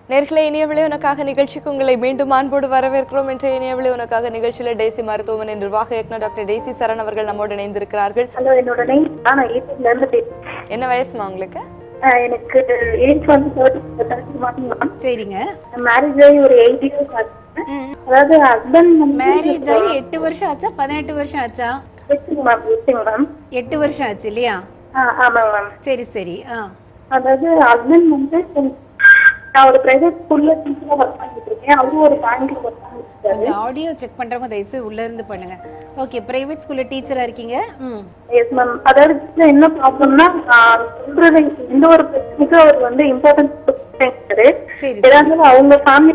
நேர்களை இனியவளே உனக்காக நிகழ்ச்சிக்கு உங்களை மீண்டும் அன்போடு வரவேற்கிறோம் என்ற இனியவளே உனக்காக நிகழ்ச்சியில டேசி மருத்துவமனை நிர்வாக இயக்குனர் டாக்டர் டேசி சரண் அவர்கள் நம்மோடு இணைந்திருக்கிறார்கள் ஹலோ என்னோட நேம் நான் ஈரோட்ல இருந்து பேசுறேன் என்ன வயசுமா உங்களுக்கு ஆஹ் எனக்கு ஏஜ் வந்து தேர்ட்டி மேம் சரிங்க மேரேஜ் ஆகி ஒரு எயிட் இயர்ஸ் ஆச்சு அதாவது ஹஸ்பண்ட் மேரேஜ் ஆகி எட்டு வருஷம் ஆச்சா பதினெட்டு வருஷம் ஆச்சா பேசுங்க மேம் பேசுங்க மேம் எட்டு வருஷம் ஆச்சு இல்லையா ஆமாங்க மேம் சரி சரி ஆ அதாவது ஹஸ்பண்ட் வந்து நான் ஒரு பிரைவேட் ஸ்கூல்ல டீச்சரா ஒர்க் பண்ணிட்டு இருக்கேன் அவரும் ஒரு பேங்க்ல ஒர்க் பண்ணிட்டு இருக்காரு கொஞ்சம் ஆடியோ செக் பண்றவங்க தயவுசெய்து உள்ள இருந்து பண்ணுங்க ஓகே பிரைவேட் ஸ்கூல்ல டீச்சரா இருக்கீங்க ம் எஸ் மேம் அதாவது இதுல என்ன ப்ராப்ளம்னா சொல்றது எந்த ஒரு பிரச்சனைக்கும் அவர் வந்து இம்பார்ட்டன்ஸ் கொடுத்தாரு சரி ஏதாவது அவங்க ஃபேமிலி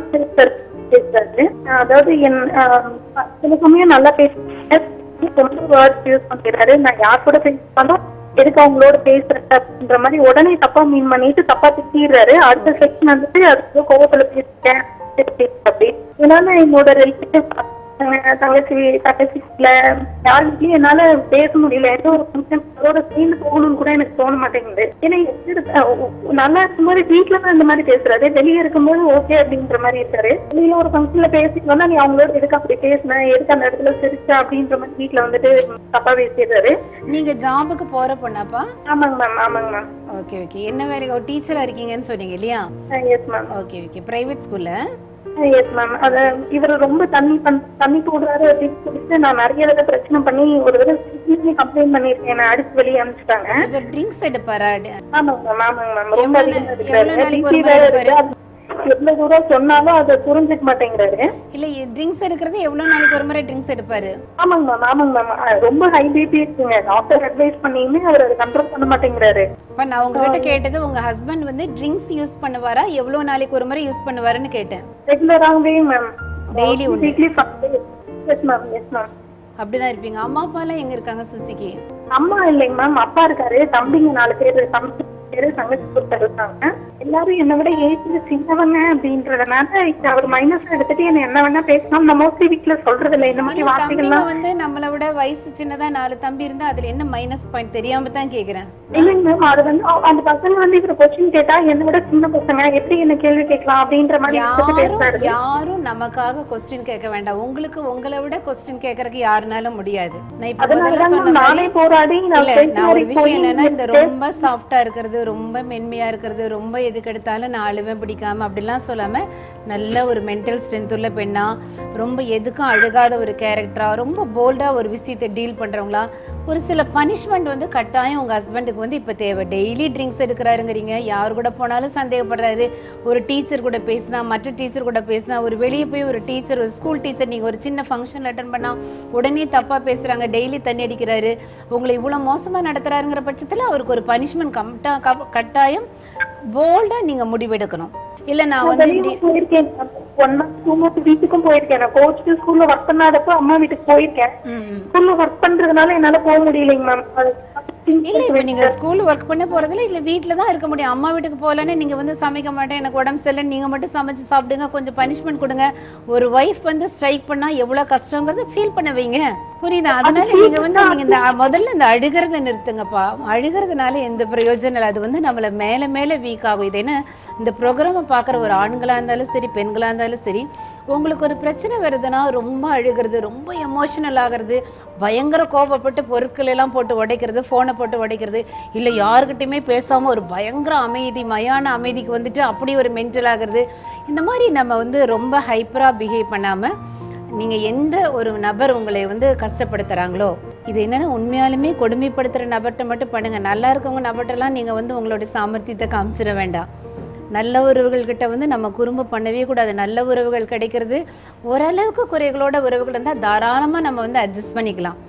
பேசுறாரு ஆஹ் அதாவது என் ஆஹ் சில சமயம் நல்லா பேசுறாரு ரொம்ப வேர்ட்ஸ் யூஸ் பண்ணிடுறாரு நான் யார் கூட பேசினாலும் எதுக்கு அவங்களோட பேசுறேன் அப்படின்ற மாதிரி உடனே தப்பா மீன் பண்ணிட்டு தப்பா திட்டிடுறாரு அடுத்த செக்ஷன் வந்துட்டு அதுக்கு கோவத்துல பேசிட்டேன் அப்படி இதனால என்னோட ரிலேட்டிவ் தங்கச்சி தங்கச்சில யாருக்கிட்டையும் என்னால பேச முடியல ஏதோ ஒரு ஃபங்க்ஷன் அதோட சேர்ந்து போகணும்னு கூட எனக்கு தோண மாட்டேங்குது ஏன்னா எப்படி இருக்கு- அஹ் உ- உ- நல்லா இருக்கும்போது வீட்டுல தான் இந்த மாதிரி பேசுறாரு வெளியே இருக்கும்போது ஓகே அப்படின்ற மாதிரி இருக்காரு வெளியில ஒரு ஃபங்க்ஷன்ல பேசிட்டு வந்தா நீ அவங்களோட எதுக்கு அப்படி பேசின எதுக்கு அந்த இடத்துல சிரிச்ச அப்படின்ற மாதிரி வீட்டுல வந்துட்டு தப்பா பேசிடுறாரு நீங்க ஜாபுக்கு போற பொண்ணாப்பா ஆமாங்க மேம் ஆமாங்க மேம் ஓகே ஓகே என்ன வேலைக்கு ஒரு டீச்சரா இருக்கீங்கன்னு சொன்னீங்க இல்லையா yes ma'am okay okay private ஸ்கூல்ல எஸ் மேம் அத இவர் ரொம்ப தண்ணி பண் தண்ணி போடுறாரு அப்படின்னு சொல்லிட்டு நான் நிறைய தடவை பிரச்சனை பண்ணி ஒரு தடவை கம்ப்ளைண்ட் பண்ணிருக்கேன் என்னை அடிச்சு வெளியே அனுப்பிச்சிட்டாங்க இவர் ட்ரிங்க்ஸ் எடுப்பாரா ஆமாங்க மேம் ஆமாங்க மேம் ரொம்ப எவ்வளவு அதிகமா நா- எவ்வளவு இருக்காரு நாளைக்கு ஒரு BP முறை வேற எடுப்பாரு? இருக்கு. அது எவ்வளவு தூரம் சொன்னாலும் அதை புரிஞ்சுக்க மாட்டேங்கிறாரு இல்ல ட்ரிங்க்ஸ் எடுக்கிறது எவ்வளவு நாளைக்கு ஒரு முறை ட்ரிங்க்ஸ் எடுப்பாரு ஆமாங்க மேம் ஆமாங்க மேம் ரொம்ப ஹை பிபி இருக்குங்க டாக்டர் அட்வைஸ் பண்ணியுமே அவர் அதை கண்ட்ரோல் பண்ண மாட்டேங்கிறாரு இப்ப நான் உங்ககிட்ட கேட்டது உங்க ஹஸ்பண்ட் வந்து ட்ரிங்க்ஸ் யூஸ் பண்ணுவாரா எவ்வளவு நாளைக்கு ஒரு முறை யூஸ் பண்ணுவாருன்னு கேட்டேன் ரெகுலராகவே மேம் Daily உண்டு. Weekly yes ma'am yes ma'am அப்படிதான் இருப்பீங்க அம்மா அப்பா எல்லாம் எங்க இருக்காங்க சுசிக்கு அம்மா இல்லைங்க மேம் அப்பா இருக்காரு தம்பிங்க நாலு பேர் தம்பி பேரு தங்கச்சி ஒருத்தர் இருக்காங்க எல்லாரும் என்னை விட ஏஜ்ல சின்னவங்க அப்படின்றதுனால இப்ப அவர் மைனஸ் எடுத்துட்டு என்ன என்ன வேணா பேசலாம் நான் மோஸ்ட்லி வீட்டுல சொல்றது இல்லை இந்த மாதிரி இல்ல, தம்பிங்க வார்த்தைகள்லாம் வந்து நம்மள விட வயசு சின்னதா நாலு தம்பி இருந்தா அதுல என்ன மைனஸ் பாயிண்ட் தெரியாம தான் கேக்குறேன் இல்லைங்க மேம் அது வந்து அவ- அந்த பசங்க வந்து இவர கொஸ்டின் கேட்டா என்னை விட சின்ன பசங்க எப்படி என்ன கேள்வி கேட்கலாம் அப்படின்ற மாதிரி எடுத்துட்டு யாரும் பேசுறாரு யாரும் நமக்காக கொஸ்டின் கேட்க வேண்டாம் உங்களுக்கு உங்களை விட கொஸ்டின் கேட்கறதுக்கு யாருனாலும் முடியாது நான் இப்ப அதனால முதல்ல தான் சொன்ன மேம் நானே மாதிரி போராடி நான் இல்ல friends நான் ஒரு வரைக்கும் போய் விஷயம் என்னன்னா இந்த இந்த ரொம்ப சாஃப்டா இருக்கிறது ரொம்ப மென்மையா இருக்கிறது ரொம்ப எதுக்கு எடுத்தாலும் நான் அழுவேன் பிடிக்காம அப்படிலாம் சொல்லாம நல்ல ஒரு மென்டல் ஸ்ட்ரென்த் உள்ள பெண்ணா ரொம்ப எதுக்கும் அழுகாத ஒரு கேரக்டரா ரொம்ப போல்டா ஒரு விஷயத்தை டீல் பண்றவங்களா ஒரு சில பனிஷ்மெண்ட் வந்து கட்டாயம் உங்க ஹஸ்பண்டுக்கு வந்து இப்ப தேவை டெய்லி ட்ரிங்க்ஸ் எடுக்கிறாருங்கிறீங்க யார் கூட போனாலும் சந்தேகப்படுறாரு ஒரு டீச்சர் கூட பேசினா மற்ற டீச்சர் கூட பேசினா ஒரு வெளியே போய் ஒரு டீச்சர் ஒரு ஸ்கூல் டீச்சர் நீங்க ஒரு சின்ன ஃபங்க்ஷன் அட்டன் பண்ணா உடனே தப்பா பேசுறாங்க டெய்லி தண்ணி அடிக்கிறாரு உங்களை இவ்வளவு மோசமா நடத்துறாருங்கிற பட்சத்துல அவருக்கு ஒரு பனிஷ்மெண்ட் கட்டாயம் போல்டா நீங்க முடிவெடுக்கணும் இல்ல நான் வந்து இப்படி வெளியும் போயிருக்கேன் ஒன் மந்த் டூ மந்த் வீட்டுக்கும் போயிருக்கேன் நான் கோச் ஸ்கூல்ல ஒர்க் பண்ணாதப்போ அம்மா வீட்டுக்கு போயிருக்கேன் ம், ம். ஸ்கூல்ல ஒர்க் பண்றதுனால என்னால போக முடியலைங்க மேம் இல்ல இப்ப நீங்க ஸ்கூல் ஒர்க் பண்ண போறதுல இல்ல வீட்ல தான் இருக்க முடியும் அம்மா வீட்டுக்கு போகலன்னு நீங்க வந்து சமைக்க மாட்டேன் எனக்கு உடம்பு சரியில்லை நீங்க மட்டும் சமைச்சு சாப்பிடுங்க கொஞ்சம் பனிஷ்மெண்ட் கொடுங்க ஒரு ஒய்ஃப் வந்து ஸ்ட்ரைக் பண்ணா எவ்வளவு கஷ்டங்கிறது ஃபீல் பண்ண வைங்க புரியுதா அதனால நீங்க வந்து நீங்க இந்த அ- முதல்ல இந்த அழுகிறத நிறுத்துங்கப்பா அழுகிறதுனால எந்த பிரயோஜனம் இல்லை அது வந்து நம்மள மேல மேல வீக் ஆகும் இது என்ன இந்த ப்ரோக்ராமை பாக்குற ஒரு ஆண்களா இருந்தாலும் சரி பெண்களா இருந்தாலும் சரி உங்களுக்கு ஒரு பிரச்சனை வருதுன்னா ரொம்ப அழுகிறது ரொம்ப எமோஷனல் ஆகுறது பயங்கர கோபப்பட்டு பொருட்கள் எல்லாம் போட்டு உடைக்கிறது போனை போட்டு உடைக்கிறது இல்ல யாருக்கிட்டயுமே பேசாம ஒரு பயங்கர அமைதி மயான அமைதிக்கு வந்துட்டு அப்படி ஒரு மென்டல் ஆகுறது இந்த மாதிரி நம்ம வந்து ரொம்ப ஹைப்பரா பிஹேவ் பண்ணாம நீங்க எந்த ஒரு நபர் உங்களை வந்து கஷ்டப்படுத்துறாங்களோ இது என்னன்னா உண்மையாலுமே கொடுமைப்படுத்துற நபர்கிட்ட மட்டும் பண்ணுங்க நல்லா இருக்கவங்க நபர்கிட்டலாம் நீங்க வந்து உங்களுடைய சாமர்த்தியத்தை காமிச்சிட வேண்டாம் நல்ல உறவுகள் கிட்ட வந்து நம்ம குறும்பு பண்ணவே கூடாது நல்ல உறவுகள் கிடைக்கிறது ஓரளவுக்கு குறைகளோட உறவுகள் இருந்தா தாராளமா நம்ம வந்து அட்ஜஸ்ட் பண்ணிக்கலாம்